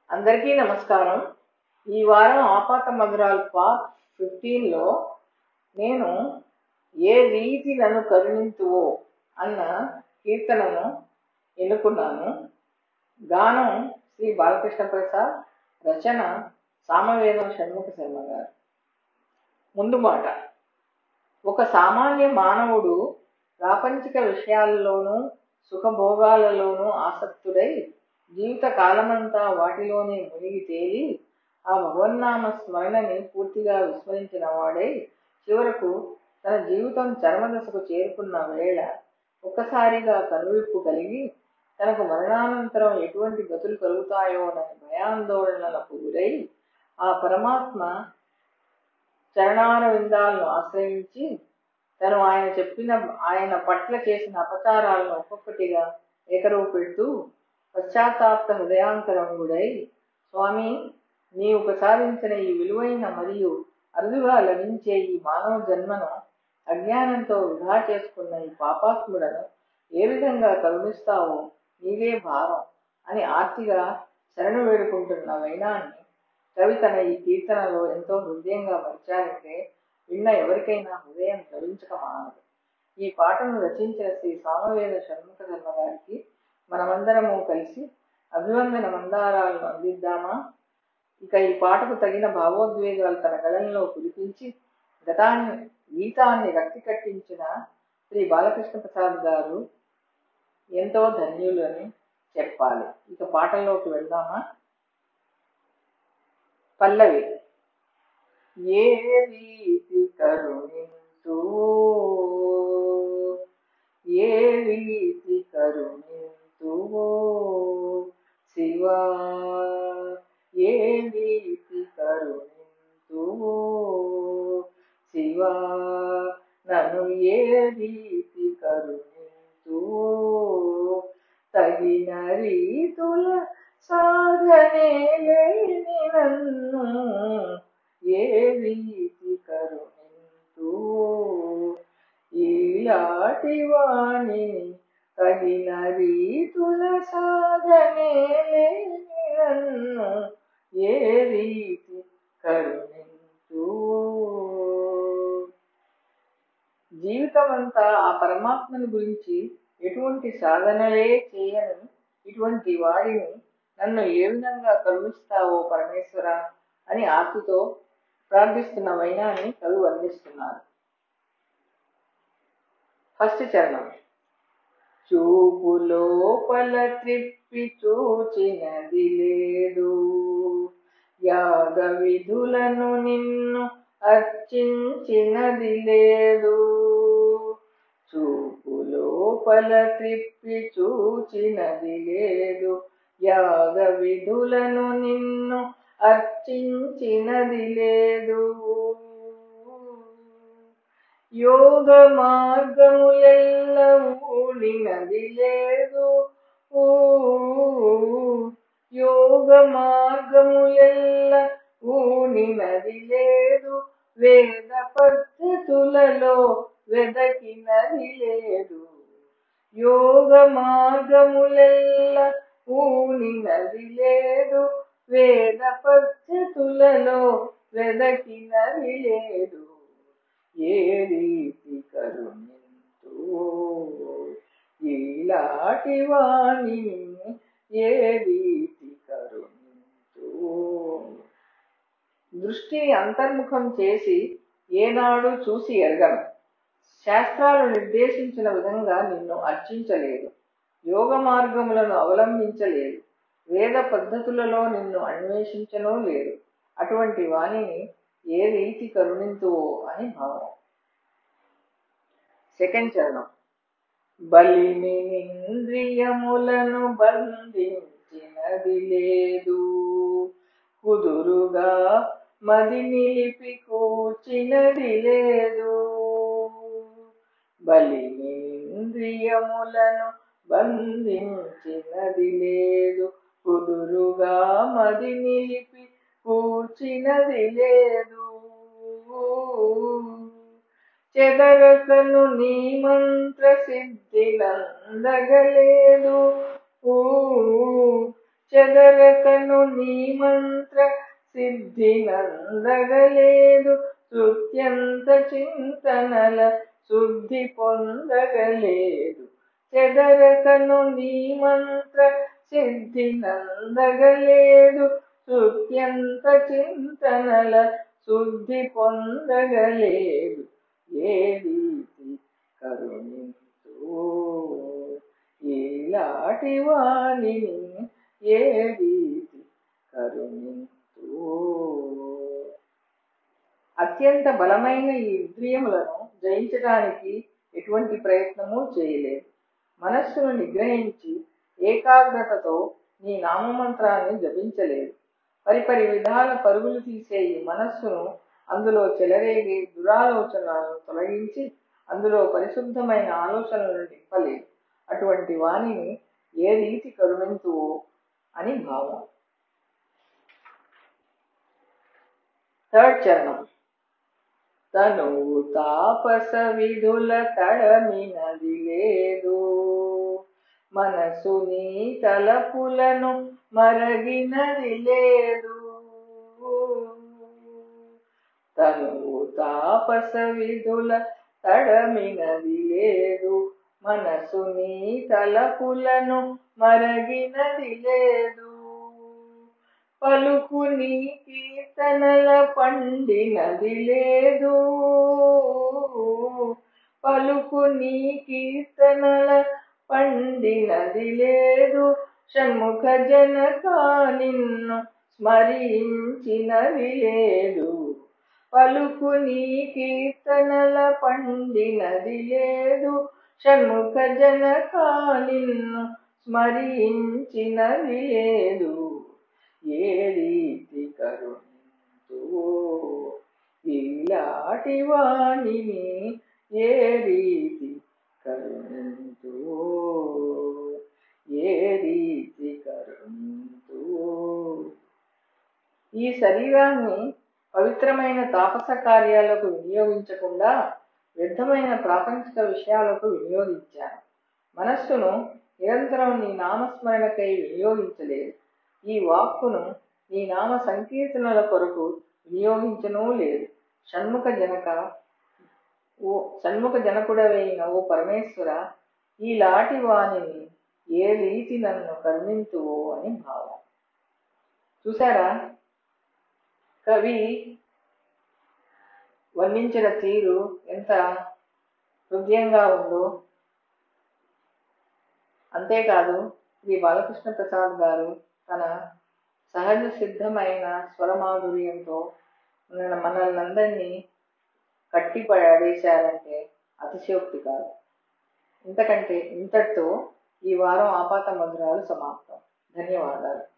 అందరికీ నమస్కారం ఈ వారం ఆపాత మధురాలు పార్ట్ ఫిఫ్టీన్లో నేను ఏ రీతి నన్ను కరుణింతువో అన్న కీర్తనను ఎన్నుకున్నాను గానం శ్రీ బాలకృష్ణ ప్రసాద్ రచన సామవేదం షణ్ముఖ శర్మ గారు ముందు మాట ఒక సామాన్య మానవుడు ప్రాపంచిక విషయాలలోనూ సుఖభోగాలలోనూ ఆసక్తుడై జీవిత కాలమంతా వాటిలోనే మునిగి తేలి ఆ భగవన్నామ స్మరణని పూర్తిగా విస్మరించిన వాడై చివరకు తన జీవితం చర్మదశకు చేరుకున్న వేళ ఒక్కసారిగా కనువిప్పు కలిగి తనకు మరణానంతరం ఎటువంటి గతులు కలుగుతాయోనని భయాందోళనలకు గురై ఆ పరమాత్మ చరణారవిందాలను ఆశ్రయించి తను ఆయన చెప్పిన ఆయన పట్ల చేసిన అపచారాలను ఒక్కొక్కటిగా ఏకరువు పెడుతూ పశ్చాత్తాప్త హృదయాంతరంగుడై స్వామి నీవు ప్రసాదించిన ఈ విలువైన మరియు అరుదుగా లభించే ఈ మానవ జన్మను అజ్ఞానంతో వృధా చేసుకున్న ఈ పాపాత్ములను ఏ విధంగా కరుణిస్తావో నీవే భారం అని ఆర్తిగా శరణు వేడుకుంటున్న వైనాన్ని కవి తన ఈ కీర్తనలో ఎంతో హృదయంగా మరిచారంటే విన్న ఎవరికైనా హృదయం ధరించక మానదు ఈ పాటను రచించిన శ్రీ సామవేద షణ్ముఖ ధర్మ గారికి మనమందరము కలిసి అభివందన మందారాలను అందిద్దామా ఇక ఈ పాటకు తగిన భావోద్వేగాలు తన గళంలో కురిపించి గతాన్ని గీతాన్ని రక్తి కట్టించిన శ్రీ బాలకృష్ణ ప్రసాద్ గారు ఎంతో ధన్యులు అని చెప్పాలి ఇక పాటల్లోకి వెళ్దామా పల్లవి ఏ రీతి కరుణింతు ఏ రీతి కరుణింతువో శివా ఏ రీతి కరుణింతువో శివా నన్ను ఏ రీతి కరుణింతువో తగిన రీతుల సాధనే లేని నన్ను ఏ రీతి కరుణింతు ఈలాటి వాణి తగిన రీతుల సాధనే లేని నన్ను ఏ రీతి కరుణింతు జీవితమంతా ఆ పరమాత్మని గురించి ఎటువంటి సాధనలే చేయను ఇటువంటి వాడిని నన్ను ఏ విధంగా కరుణిస్తావో పరమేశ్వర అని ఆర్తితో ప్రార్థిస్తున్న వైనాన్ని కవి వర్ణిస్తున్నారు ఫస్ట్ చరణం చూపు లోపల త్రిప్పి చూచినది లేదు యాగ విధులను నిన్ను అర్చించినది లేదు చూపు లోపల త్రిప్పి చూచినది లేదు యాగ విధులను నిన్ను అర్చించినది లేదు యోగ మార్గములెల్ల ఊడినది లేదు యోగ మార్గములెల్ల ఊనినది లేదు వేద పద్ధతులలో వెదకినది లేదు యోగ మార్గములెల్ల ఊనినది లేదు వేద పద్ధతులలో వెదకినది లేదు ఏ రీతి కరుణింతు ఈలాటి వాణి ఏ రీతి కరుణింతు దృష్టిని అంతర్ముఖం చేసి ఏనాడు చూసి ఎరగను శాస్త్రాలు నిర్దేశించిన విధంగా నిన్ను అర్చించలేదు యోగ మార్గములను అవలంబించలేదు వేద పద్ధతులలో నిన్ను అన్వేషించనూ లేదు అటువంటి వాణిని ఏ రీతి కరుణింతువో అని భావం సెకండ్ చరణం బలిని ఇంద్రియములను బంధించినది లేదు కుదురుగా మది నిలిపి కూచినది లేదు బలిని ఇంద్రియములను బంధించినది లేదు కుదురుగా మది నిలిపి కూర్చినది లేదు చెదరకను నీ మంత్ర సిద్ధి నందగలేదు చెదరకను నీ మంత్ర సిద్ధి నందగలేదు శృత్యంత చింతనల శుద్ధి పొందగలేదు చెదరకను నీ మంత్ర సిద్ధి నందగలేదు శృత్యంత చింతనల శుద్ధి పొందగలేదు ఏ రీతి కరుణించు ఈలాటి వాణిని ఏ రీతి కరుణించు అత్యంత బలమైన ఈ ఇంద్రియములను జయించడానికి ఎటువంటి ప్రయత్నము చేయలేదు మనస్సును నిగ్రహించి ఏకాగ్రతతో నీ నామమంత్రాన్ని జపించలేదు పరిపరి విధాల పరుగులు తీసే ఈ మనస్సును అందులో చెలరేగి దురాలోచనలను తొలగించి అందులో పరిశుద్ధమైన ఆలోచనలను నింపలేదు అటువంటి వాణిని ఏ రీతి కరుణింతువో అని భావం థర్డ్ చరణం తనువు తాపస విధుల తడమినది లేదు మనసు నీ తలపులను మరగినది లేదు తనువు తాపస విధుల తడమినది లేదు మనసు నీ తలపులను మరగినది లేదు పలుకు నీ కీర్తనల పండినది లేదు పలుకు నీ కీర్తనల పండినది లేదు షణ్ముఖ జనక నిన్ను స్మరించినది లేదు పలుకు నీ కీర్తనల పండినది లేదు షణ్ముఖ జనక నిన్ను స్మరించినది లేదు ఏ రీతి కరుణించు ఇలాంటి వాణిని ఏ రీతి కరుణించు ఏ రీతి కరుణించు ఈ శరీరాన్ని పవిత్రమైన తాపస కార్యాలకు వినియోగించకుండా వ్యర్థమైన ప్రాపంచిక విషయాలకు వినియోగించాను మనస్సును నిరంతరం నీ నామస్మరణకై వినియోగించలేదు ఈ వాక్కును నీ నామ సంకీర్తనల కొరకు వినియోగించనూ లేదు షణ్ముఖ జనక ఓ షణ్ముఖ జనకుడవైన ఓ పరమేశ్వర ఈలాటి వాణిని ఏ రీతి నన్ను కరుణింతువో అని భావం చూసారా కవి వర్ణించిన తీరు ఎంత హృదయంగా ఉందో అంతేకాదు శ్రీ బాలకృష్ణ ప్రసాద్ గారు తన సహజ సిద్ధమైన స్వరమాధుర్యంతో మన మనల్ని అందరినీ కట్టి పడేశారంటే అతిశయోక్తి కాదు ఇంతకంటే ఇంతటితో ఈ వారం ఆపాత మధురాలు సమాప్తం ధన్యవాదాలు